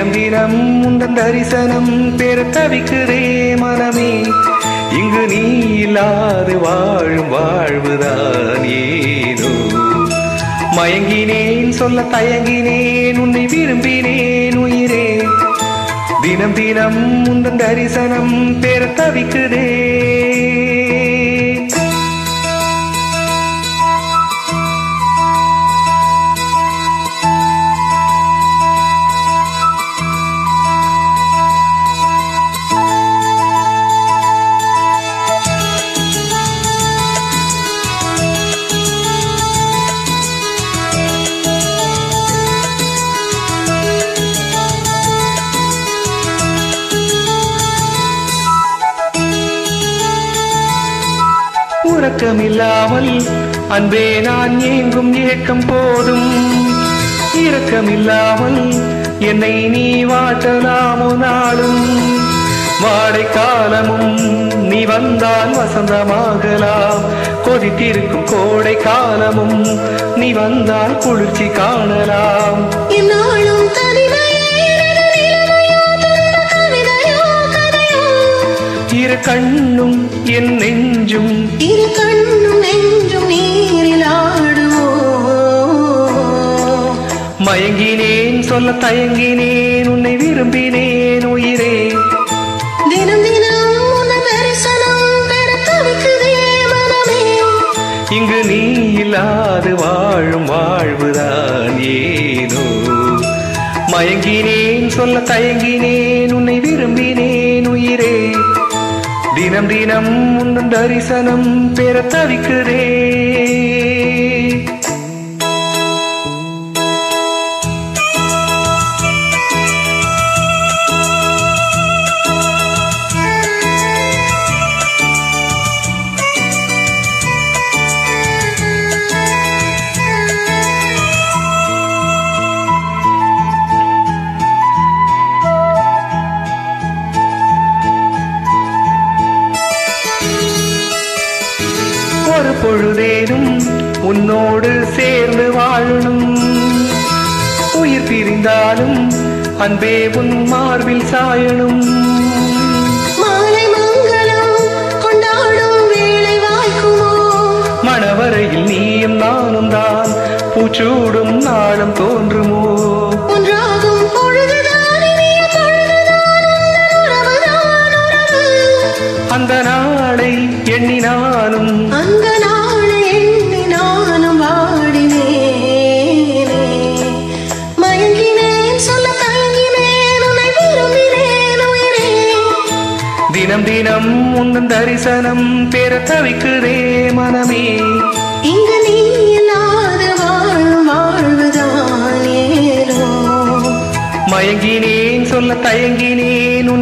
தினம் தினம் உந்தன் தரிசனம் பெற தவிக்குதே மனமே இங்கு நீ இல்லாது வாழும் வாழ்வுதான் ஏதோ மயங்கினேன் சொல்ல தயங்கினேன் உன்னை விரும்பினேன் உயிரே தினம் தினம் உந்தன் தரிசனம் பெற தவிக்குதே உறக்கமில்லாமல் அன்பே நான் ஏங்கும் ஏக்கம் போதும் இரக்கமில்லாமல் என்னை நீ வாட்டலாமோ நாளும் வாடை காலமும் நீ வந்தால் வசந்தமாகலாம் கொதித்திருக்கும் கோடை காலமும் நீ வந்தால் குளிர்ச்சி காணலாம் இந்நாளும் தனிமையே நிலைமையோ துன்ப கவிதையோ கதையோ இரு கண்ணும் என் நெஞ்சும் இரு கண்ணும் நெஞ்சும் நீரில் ஆடுவோ மயங்கினேன் சொல்ல தயங்கினேன் உன்னை விரும்பினேன் உயிரே தினம் தினம் உன்னை தரிசனம் பெற தவிக்குதே மனமே இங்கு நீ இல்லாது வாழும் வாழ்வுதான் ஏனோ மயங்கினேன் சொல்ல தயங்கினேன் உன்னை விரும்பினேன் உயிரே தினம் தினம் உந்தன் தரிசனம் பெற தவிக்குதே ஒரு பொழுதேனும் உன்னோடு சேர்ந்து வாழணும் உயிர் பிரிந்தாலும் அன்பே உன் மார்பில் சாயணும் மாலை மங்களம் கொண்டாடும் வேளை வாய்க்குமோ மணவரையில் நீயும் நானும் தான் பூச்சூடும் நாளும் தோன்றுமோ ஒன்றாகும் பொழுதுதான் இனிய பொழுதுதான் உந்தன் உறவுதான் உறவு அந்த நாளை எண்ணி நானும் அந்த நாளை எண்ணி நானும் வாடினேனே மயங்கினேன் சொல்ல தயங்கினேன் உன்னை விரும்பினேன் உயிரே தினம் தினம் உந்தன் தரிசனம் பெற தவிக்குதே மனமே இங்கு நீ இல்லாத வாழும் வாழ்வுதான் ஏனோ மயங்கினேன் சொல்ல தயங்கினேன்